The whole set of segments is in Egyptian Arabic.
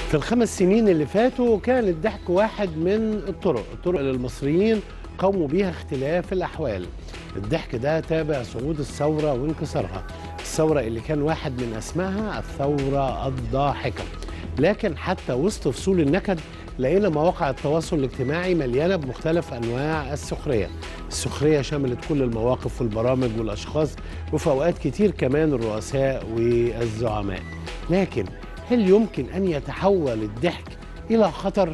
في الخمس سنين اللي فاتوا كان الضحك واحد من الطرق الطرق اللي المصريين قاموا بيها اختلاف الأحوال الضحك ده تابع صعود الثورة وانكسارها الثورة اللي كان واحد من أسمائها الثورة الضاحكة لكن حتى وسط فصول النكد لقينا مواقع التواصل الاجتماعي مليانة بمختلف أنواع السخرية السخرية شملت كل المواقف والبرامج والأشخاص وفي أوقات كتير كمان الرؤساء والزعماء لكن هل يمكن أن يتحول الضحك إلى خطر؟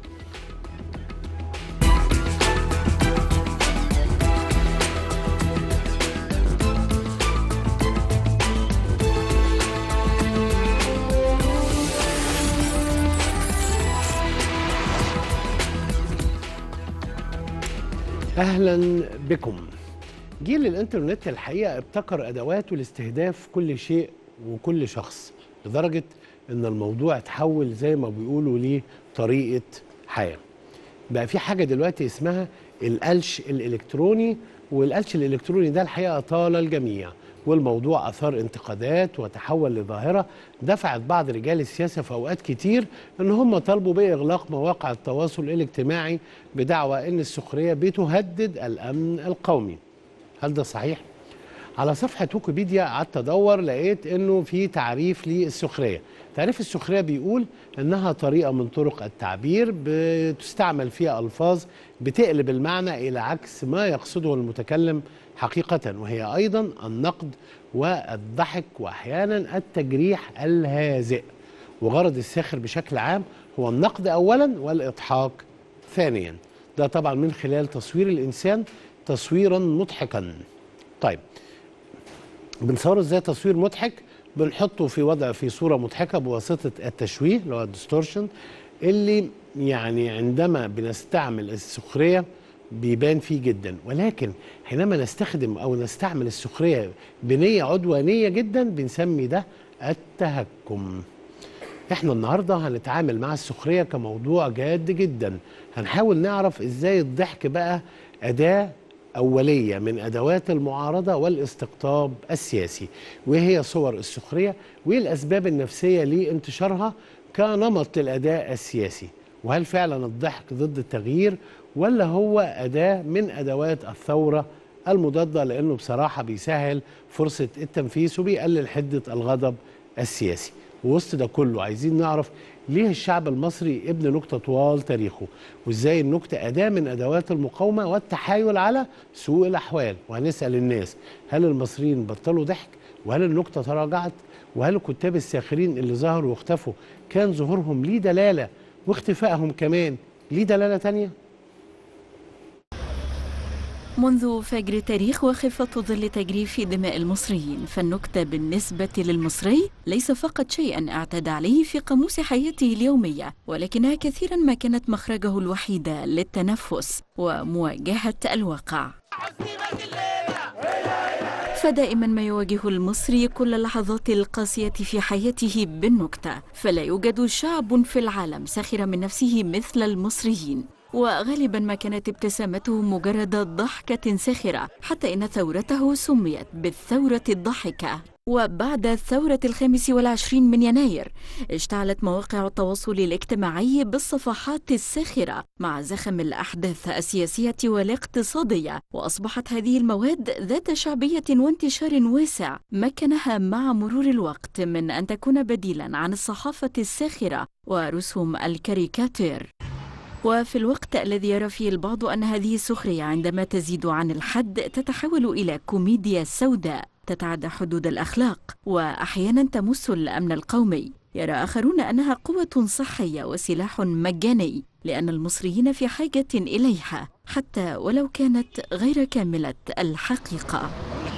اهلا بكم جيل الانترنت الحقيقه ابتكر ادواته لاستهداف كل شيء وكل شخص لدرجه ان الموضوع اتحول زي ما بيقولوا ليه طريقه حياه بقى في حاجه دلوقتي اسمها القلش الالكتروني والقلش الالكتروني ده الحقيقه طال الجميع والموضوع اثار انتقادات وتحول لظاهره دفعت بعض رجال السياسه في اوقات كتير ان هم طالبوا باغلاق مواقع التواصل الاجتماعي بدعوى ان السخريه بتهدد الامن القومي. هل ده صحيح؟ على صفحه ويكيبيديا قعدت ادور لقيت انه في تعريف للسخريه. تعريف السخريه بيقول انها طريقه من طرق التعبير بتستعمل فيها الفاظ بتقلب المعنى الى عكس ما يقصده المتكلم حقيقة وهي أيضا النقد والضحك وأحيانا التجريح الهازئ وغرض الساخر بشكل عام هو النقد أولا والإضحاك ثانيا ده طبعا من خلال تصوير الإنسان تصويرا مضحكا طيب بنصوره ازاي تصوير مضحك بنحطه في وضع في صورة مضحكة بواسطة التشويه اللي هو الديستورشن اللي يعني عندما بنستعمل السخرية بيبان فيه جدا ولكن حينما نستخدم او نستعمل السخريه بنيه عدوانيه جدا بنسمي ده التهكم احنا النهارده هنتعامل مع السخريه كموضوع جاد جدا هنحاول نعرف ازاي الضحك بقى اداه أولية من أدوات المعارضة والاستقطاب السياسي وهي صور السخرية والأسباب النفسية لانتشارها كنمط للأداء السياسي وهل فعلا الضحك ضد التغيير ولا هو أداة من أدوات الثورة المضادة لأنه بصراحة بيسهل فرصة التنفيذ وبيقلل حدة الغضب السياسي ووسط ده كله عايزين نعرف ليه الشعب المصري ابن نكتة طوال تاريخه وازاي النكتة أداة من أدوات المقاومة والتحايل على سوء الأحوال وهنسأل الناس هل المصريين بطلوا ضحك وهل النكتة تراجعت وهل الكتاب الساخرين اللي ظهروا واختفوا كان ظهورهم ليه دلالة واختفائهم كمان ليه دلالة تانية؟ منذ فجر التاريخ وخفة ظل تجريف دماء المصريين فالنكتة بالنسبة للمصري ليس فقط شيئا اعتاد عليه في قاموس حياته اليومية ولكنها كثيرا ما كانت مخرجه الوحيد للتنفس ومواجهة الواقع فدائما ما يواجه المصري كل اللحظات القاسية في حياته بالنكتة فلا يوجد شعب في العالم سخر من نفسه مثل المصريين وغالبا ما كانت ابتسامته مجرد ضحكة ساخرة حتى إن ثورته سميت بالثورة الضاحكة وبعد الثورة الخامس والعشرين من يناير اشتعلت مواقع التواصل الاجتماعي بالصفحات الساخرة مع زخم الأحداث السياسية والاقتصادية وأصبحت هذه المواد ذات شعبية وانتشار واسع مكنها مع مرور الوقت من أن تكون بديلا عن الصحافة الساخرة ورسوم الكاريكاتير وفي الوقت الذي يرى فيه البعض أن هذه السخرية عندما تزيد عن الحد تتحول إلى كوميديا سوداء تتعدى حدود الأخلاق وأحيانا تمس الأمن القومي يرى آخرون أنها قوة صحية وسلاح مجاني لأن المصريين في حاجة إليها حتى ولو كانت غير كاملة الحقيقة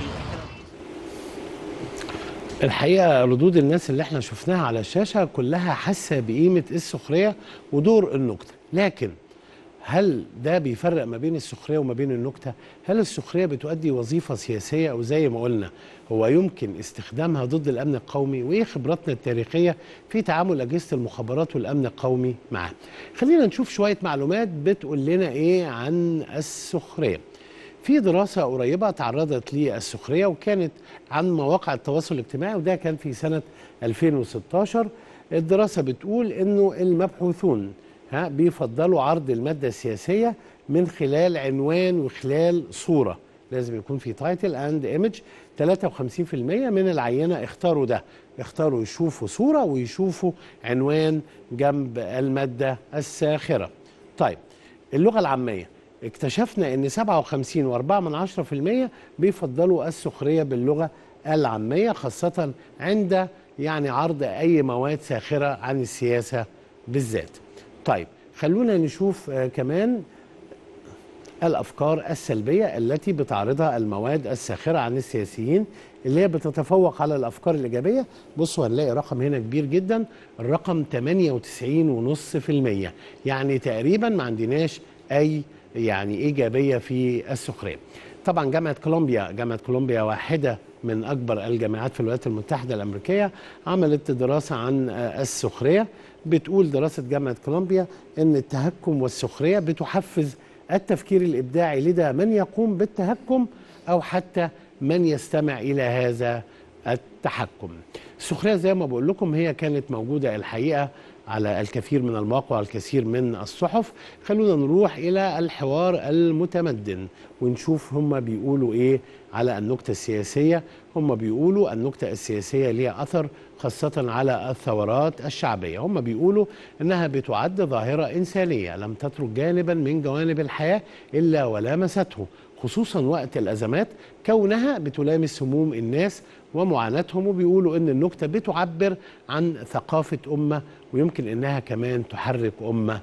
الحقيقه ردود الناس اللي احنا شفناها على الشاشه كلها حاسه بقيمه السخريه ودور النكته لكن هل ده بيفرق ما بين السخريه وما بين النكته هل السخريه بتؤدي وظيفه سياسيه او زي ما قلنا هو يمكن استخدامها ضد الامن القومي وايه خبراتنا التاريخيه في تعامل اجهزه المخابرات والامن القومي معاه خلينا نشوف شويه معلومات بتقول لنا ايه عن السخريه في دراسة قريبة تعرضت للسخرية وكانت عن مواقع التواصل الاجتماعي وده كان في سنة 2016 الدراسة بتقول انه المبحوثون ها بيفضلوا عرض المادة السياسية من خلال عنوان وخلال صورة لازم يكون في تايتل اند ايمج 53% من العينة اختاروا ده اختاروا يشوفوا صورة ويشوفوا عنوان جنب المادة الساخرة طيب اللغة العامية اكتشفنا ان 57.4% بيفضلوا السخرية باللغة العامية خاصة عند يعني عرض أي مواد ساخرة عن السياسة بالذات طيب خلونا نشوف آه كمان الأفكار السلبية التي بتعرضها المواد الساخرة عن السياسيين اللي هي بتتفوق على الأفكار الإيجابية بصوا هنلاقي رقم هنا كبير جدا الرقم 98.5% يعني تقريبا ما عندناش أي يعني إيجابية في السخرية طبعا جامعة كولومبيا جامعة كولومبيا واحدة من أكبر الجامعات في الولايات المتحدة الأمريكية عملت دراسة عن السخرية بتقول دراسة جامعة كولومبيا أن التهكم والسخرية بتحفز التفكير الإبداعي لدى من يقوم بالتهكم أو حتى من يستمع إلى هذا التحكم السخرية زي ما بقول لكم هي كانت موجودة الحقيقة على الكثير من المواقع والكثير من الصحف خلونا نروح إلى الحوار المتمدن ونشوف هم بيقولوا إيه على النكتة السياسية هم بيقولوا النكتة السياسية ليها أثر خاصة على الثورات الشعبية هم بيقولوا أنها بتعد ظاهرة إنسانية لم تترك جانبا من جوانب الحياة إلا ولامسته خصوصا وقت الأزمات كونها بتلامس هموم الناس ومعاناتهم وبيقولوا ان النكته بتعبر عن ثقافه امه ويمكن انها كمان تحرك امه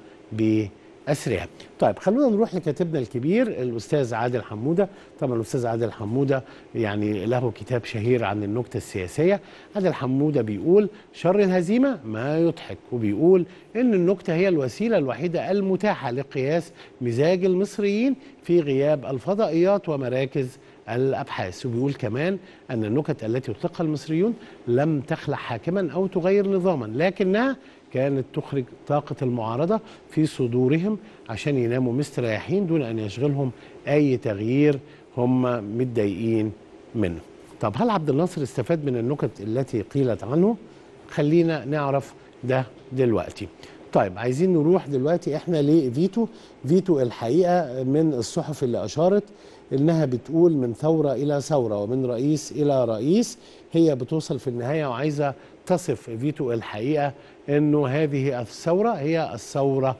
باسرها. طيب خلونا نروح لكاتبنا الكبير الاستاذ عادل حموده، طبعا الاستاذ عادل حموده يعني له كتاب شهير عن النكته السياسيه، عادل حموده بيقول شر الهزيمه ما يضحك وبيقول ان النكته هي الوسيله الوحيده المتاحه لقياس مزاج المصريين في غياب الفضائيات ومراكز الابحاث وبيقول كمان ان النكت التي يطلقها المصريون لم تخلع حاكما او تغير نظاما لكنها كانت تخرج طاقه المعارضه في صدورهم عشان يناموا مستريحين دون ان يشغلهم اي تغيير هم متضايقين منه. طب هل عبد الناصر استفاد من النكت التي قيلت عنه؟ خلينا نعرف ده دلوقتي. طيب عايزين نروح دلوقتي احنا لفيتو فيتو الحقيقه من الصحف اللي اشارت انها بتقول من ثوره الى ثوره ومن رئيس الى رئيس هي بتوصل في النهايه وعايزه تصف فيتو الحقيقه انه هذه الثوره هي الثوره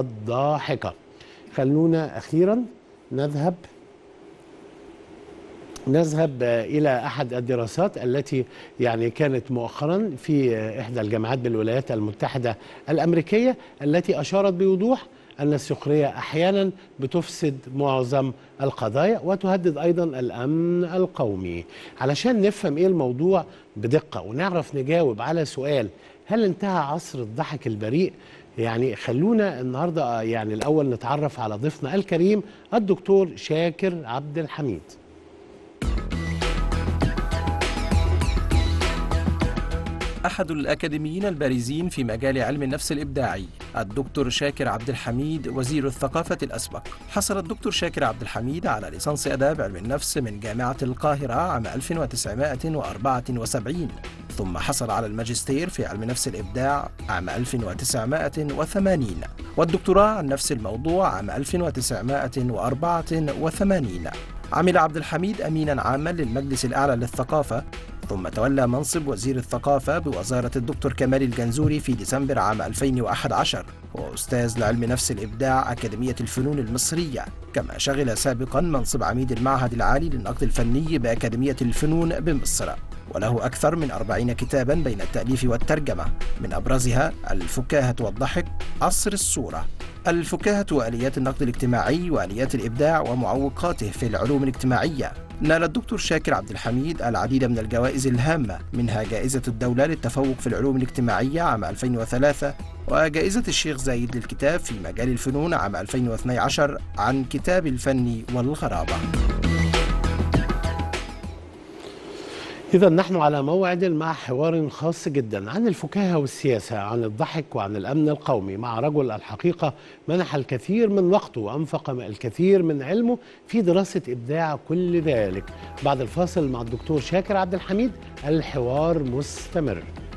الضاحكه خلونا اخيرا نذهب نذهب الى احد الدراسات التي يعني كانت مؤخرا في احدى الجامعات بالولايات المتحده الامريكيه التي اشارت بوضوح ان السخريه احيانا بتفسد معظم القضايا وتهدد ايضا الامن القومي علشان نفهم ايه الموضوع بدقه ونعرف نجاوب على سؤال هل انتهى عصر الضحك البريء يعني خلونا النهارده يعني الاول نتعرف على ضيفنا الكريم الدكتور شاكر عبد الحميد أحد الأكاديميين البارزين في مجال علم النفس الإبداعي الدكتور شاكر عبد الحميد وزير الثقافة الأسبق حصل الدكتور شاكر عبد الحميد على ليسانس آداب علم النفس من جامعة القاهرة عام 1974 ثم حصل على الماجستير في علم نفس الإبداع عام 1980 والدكتوراه عن نفس الموضوع عام 1984 عمل عبد الحميد أمينا عاما للمجلس الأعلى للثقافة ثم تولى منصب وزير الثقافة بوزارة الدكتور كمال الجنزوري في ديسمبر عام 2011 هو أستاذ لعلم نفس الإبداع أكاديمية الفنون المصرية كما شغل سابقا منصب عميد المعهد العالي للنقد الفني بأكاديمية الفنون بمصر وله أكثر من أربعين كتابا بين التأليف والترجمة من أبرزها الفكاهة والضحك عصر الصورة الفكاهة وآليات النقد الاجتماعي وآليات الإبداع ومعوقاته في العلوم الاجتماعية نال الدكتور شاكر عبد الحميد العديد من الجوائز الهامة منها جائزة الدولة للتفوق في العلوم الاجتماعية عام 2003 وجائزة الشيخ زايد للكتاب في مجال الفنون عام 2012 عن كتاب الفن والغرابة إذا نحن على موعد مع حوار خاص جدا عن الفكاهة والسياسة عن الضحك وعن الأمن القومي مع رجل الحقيقة منح الكثير من وقته وأنفق الكثير من علمه في دراسة إبداع كل ذلك بعد الفاصل مع الدكتور شاكر عبد الحميد الحوار مستمر